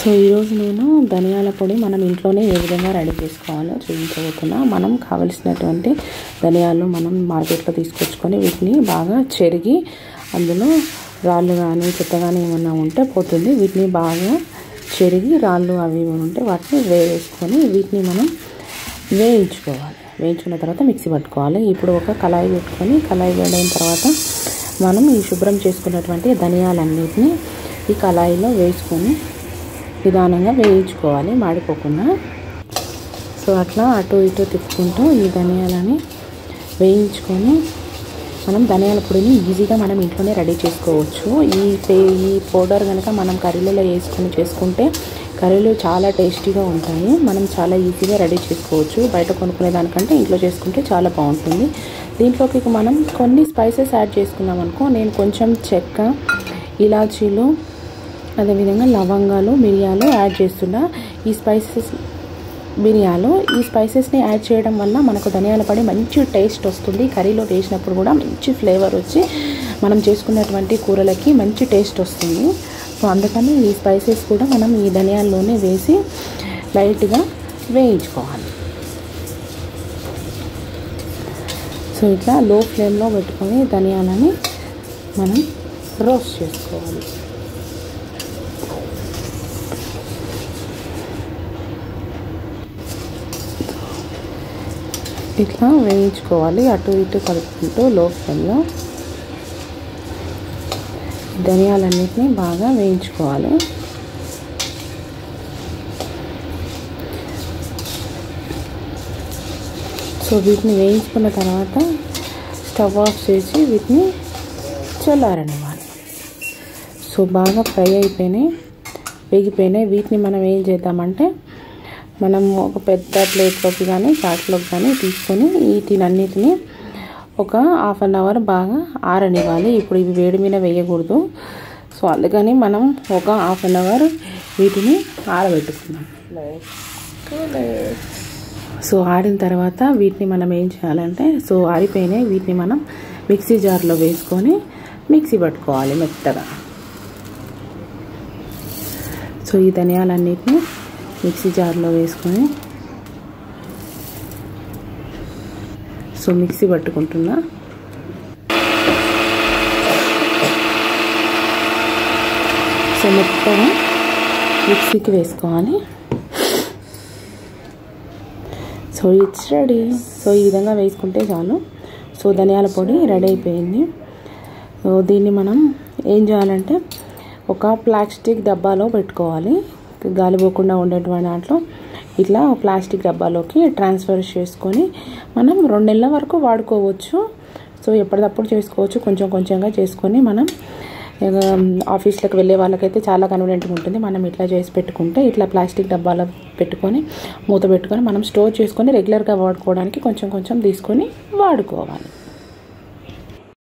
so ఈరోజు నేను ధనియాల పొడి మనం ఇంట్లోనే ఏ విధంగా రెడీ చేసుకోవాలో చూపించబోతున్నా మనం కావలసినటువంటి ధనియాలు మనం మార్కెట్లో తీసుకొచ్చుకొని వీటిని బాగా చెరిగి అందులో రాళ్ళు కానీ చెత్త కానీ ఏమన్నా ఉంటే పోతుంది వీటిని బాగా చెరిగి రాళ్ళు అవి ఇవి ఉంటే వాటిని వేసుకొని వీటిని మనం వేయించుకోవాలి వేయించుకున్న తర్వాత మిక్సీ పట్టుకోవాలి ఇప్పుడు ఒక కళాయి పెట్టుకొని కళాయి వేడైన తర్వాత మనం ఈ శుభ్రం చేసుకున్నటువంటి ధనియాలన్నిటిని ఈ కళాయిలో వేసుకొని నిదానంగా వేయించుకోవాలి మాడిపోకుండా సో అట్లా అటు ఇటు తిప్పుకుంటూ ఈ ధనియాలని వేయించుకొని మనం ధనియాల పొడిని ఈజీగా మనం ఇంట్లోనే రెడీ చేసుకోవచ్చు ఈ పే ఈ పౌడర్ కనుక మనం కర్రీలలో వేసుకొని చేసుకుంటే కర్రీలు చాలా టేస్టీగా ఉంటాయి మనం చాలా ఈజీగా రెడీ చేసుకోవచ్చు బయట కొనుక్కునే దానికంటే ఇంట్లో చేసుకుంటే చాలా బాగుంటుంది దీంట్లోకి మనం కొన్ని స్పైసెస్ యాడ్ చేసుకున్నాం అనుకో నేను కొంచెం చెక్క ఇలాచీలు అదేవిధంగా లవంగాలు మిరియాలు యాడ్ చేస్తున్నా ఈ స్పైసెస్ మిరియాలు ఈ స్పైసెస్ని యాడ్ చేయడం వల్ల మనకు ధనియాల పొడి మంచి టేస్ట్ వస్తుంది కర్రీలో వేసినప్పుడు కూడా మంచి ఫ్లేవర్ వచ్చి మనం చేసుకున్నటువంటి కూరలకి మంచి టేస్ట్ వస్తుంది సో అందుకని ఈ స్పైసెస్ కూడా మనం ఈ ధనియాల్లోనే వేసి లైట్గా వేయించుకోవాలి సో ఇట్లా లో ఫ్లేమ్లో పెట్టుకొని ధనియాలని మనం రోస్ట్ చేసుకోవాలి ఇట్లా వేయించుకోవాలి అటు ఇటు కలుపుకుంటూ లో ఫ్లేమ్లో ధనియాలన్నిటిని బాగా వేయించుకోవాలి సో వీటిని వేయించుకున్న తర్వాత స్టవ్ ఆఫ్ చేసి వీటిని చల్లారనివ్వాలి సో బాగా ఫ్రై అయిపోయినాయి వేగిపోయినాయి వీటిని మనం ఏం చేద్దామంటే మనం ఒక పెద్ద ప్లేట్లోకి కానీ చాట్లోకి కానీ తీసుకొని వీటినన్నిటిని ఒక హాఫ్ అన్ అవర్ బాగా ఆరనివ్వాలి ఇప్పుడు ఇవి వేడి మీద వేయకూడదు సో అందుకని మనం ఒక హాఫ్ అన్ అవర్ వీటిని ఆరబెట్టుకున్నాం సో ఆరిన తర్వాత వీటిని మనం ఏం చేయాలంటే సో ఆరిపోయినాయి వీటిని మనం మిక్సీ జార్లో వేసుకొని మిక్సీ పట్టుకోవాలి మెత్తగా సో ఈ ధనియాలన్నిటిని మిక్సీ జార్లో వేసుకొని సో మిక్సీ పట్టుకుంటున్నా సో మెత్తగా మిక్సీకి వేసుకోవాలి సో ఇట్స్ రెడీ సో ఈ విధంగా వేసుకుంటే చాలు సో ధనియాల పొడి రెడీ అయిపోయింది సో దీన్ని మనం ఏం చేయాలంటే ఒక ప్లాస్టిక్ డబ్బాలో పెట్టుకోవాలి గాలి పోకుండా ఉండేటువంటి దాంట్లో ఇట్లా ప్లాస్టిక్ డబ్బాలోకి ట్రాన్స్ఫర్ చేసుకొని మనం రెండు నెలల వరకు వాడుకోవచ్చు సో ఎప్పటికప్పుడు చేసుకోవచ్చు కొంచెం కొంచెంగా చేసుకొని మనం ఆఫీస్లకు వెళ్ళే వాళ్ళకైతే చాలా కన్వీనియంట్గా ఉంటుంది మనం ఇట్లా చేసి పెట్టుకుంటే ఇట్లా ప్లాస్టిక్ డబ్బాలో పెట్టుకొని మూత పెట్టుకొని మనం స్టోర్ చేసుకొని రెగ్యులర్గా వాడుకోవడానికి కొంచెం కొంచెం తీసుకొని వాడుకోవాలి